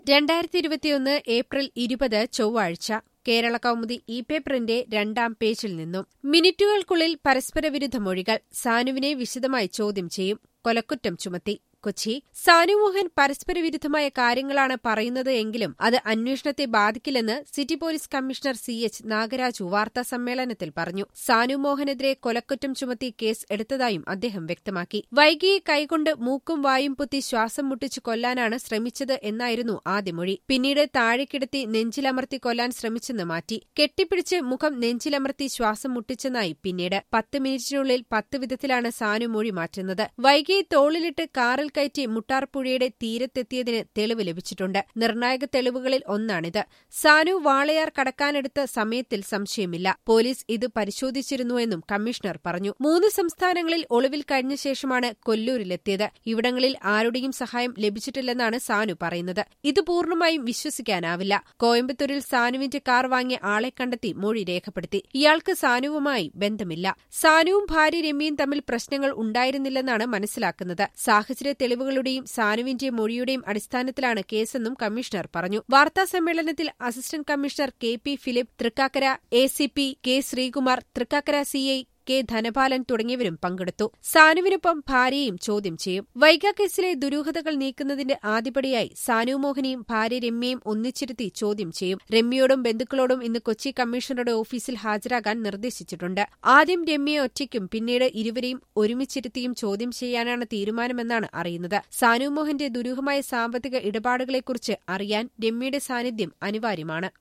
രണ്ടായിരത്തി ഇരുപത്തിയൊന്ന് ഏപ്രിൽ ഇരുപത് ചൊവ്വാഴ്ച കേരള കൗമുദി ഇ പേപ്പറിന്റെ രണ്ടാം പേജിൽ നിന്നും മിനിറ്റുകൾക്കുള്ളിൽ പരസ്പരവിരുദ്ധ മൊഴികൾ സാനുവിനെ വിശദമായി ചോദ്യം ചെയ്യും കൊലക്കുറ്റം ചുമത്തി കൊച്ചി സാനുമോഹൻ പരസ്പരവിരുദ്ധമായ കാര്യങ്ങളാണ് പറയുന്നത് എങ്കിലും അത് അന്വേഷണത്തെ ബാധിക്കില്ലെന്ന് city police commissioner C H Nagaraju വാർത്താ സമ്മേളനത്തിൽ പറഞ്ഞു സാനുമോഹനെതിരെ കൊലക്കുറ്റം ചുമത്തി കേസ് എടുത്തതായും അദ്ദേഹം വ്യക്തമാക്കി വൈകിയെ കൈകൊണ്ട് മൂക്കും വായും പൊത്തി ശ്വാസം മുട്ടിച്ചു കൊല്ലാനാണ് ശ്രമിച്ചത് എന്നായിരുന്നു ആദ്യ മൊഴി പിന്നീട് താഴെക്കിടത്തി നെഞ്ചിലമർത്തി കൊല്ലാൻ ശ്രമിച്ചെന്ന് മാറ്റി കെട്ടിപ്പിടിച്ച് മുഖം നെഞ്ചിലമർത്തി ശ്വാസം മുട്ടിച്ചെന്നായി പിന്നീട് പത്ത് മിനിറ്റിനുള്ളിൽ പത്ത് വിധത്തിലാണ് സാനു മൊഴി മാറ്റുന്നത് വൈകിയെ തോളിലിട്ട് കാറിൽ കയറ്റി മുട്ടാർപ്പുഴയുടെ തീരത്തെത്തിയതിന് തെളിവ് ലഭിച്ചിട്ടുണ്ട് നിർണായക തെളിവുകളിൽ ഒന്നാണിത് സാനു വാളയാർ കടക്കാനെടുത്ത സമയത്തിൽ സംശയമില്ല പോലീസ് ഇത് പരിശോധിച്ചിരുന്നുവെന്നും കമ്മീഷണർ പറഞ്ഞു മൂന്ന് സംസ്ഥാനങ്ങളിൽ ഒളിവിൽ കഴിഞ്ഞ ശേഷമാണ് കൊല്ലൂരിലെത്തിയത് ഇവിടങ്ങളിൽ ആരുടെയും സഹായം ലഭിച്ചിട്ടില്ലെന്നാണ് സാനു പറയുന്നത് ഇത് പൂർണ്ണമായും വിശ്വസിക്കാനാവില്ല കോയമ്പത്തൂരിൽ സാനുവിന്റെ കാർ വാങ്ങിയ ആളെ കണ്ടെത്തി മൊഴി രേഖപ്പെടുത്തി ഇയാൾക്ക് സാനുവുമായി ബന്ധമില്ല സാനുവും ഭാര്യ രമ്യയും തമ്മിൽ പ്രശ്നങ്ങൾ ഉണ്ടായിരുന്നില്ലെന്നാണ് മനസ്സിലാക്കുന്നത് സാഹചര്യ തെളിവുകളുടെയും സാനുവിന്റെ മൊഴിയുടെയും അടിസ്ഥാനത്തിലാണ് കേസെന്നും കമ്മീഷണർ പറഞ്ഞു വാർത്താ സമ്മേളനത്തിൽ assistant commissioner K P Philip Thrikkakara A C P K Sreekumar Thrikkakara CI K Dhanapalan തുടങ്ങിയവരും പങ്കെടുത്തു സാനുവിനൊപ്പം ഭാര്യയും ചോദ്യം ചെയ്യും വൈഗ കേസിലെ ദുരൂഹതകൾ നീക്കുന്നതിന്റെ ആദ്യപടിയായി സാനു മോഹനെയും ഭാര്യ രമ്യയും ഒന്നിച്ചിരുത്തി ചോദ്യം ചെയ്യും രമ്യയോടും ബന്ധുക്കളോടും ഇന്ന് കൊച്ചി കമ്മീഷണറുടെ ഓഫീസിൽ ഹാജരാകാൻ നിർദ്ദേശിച്ചിട്ടുണ്ട് ആദ്യം രമ്യയെ ഒറ്റയ്ക്കും പിന്നീട് ഇരുവരെയും ഒരുമിച്ചിരുത്തിയും ചോദ്യം ചെയ്യാനാണ് തീരുമാനമെന്നാണ് അറിയുന്നത് സാനു മോഹന്റെ ദുരൂഹമായ സാമ്പത്തിക ഇടപാടുകളെക്കുറിച്ച് അറിയാൻ രമ്യയുടെ സാന്നിധ്യം അനിവാര്യമാണ്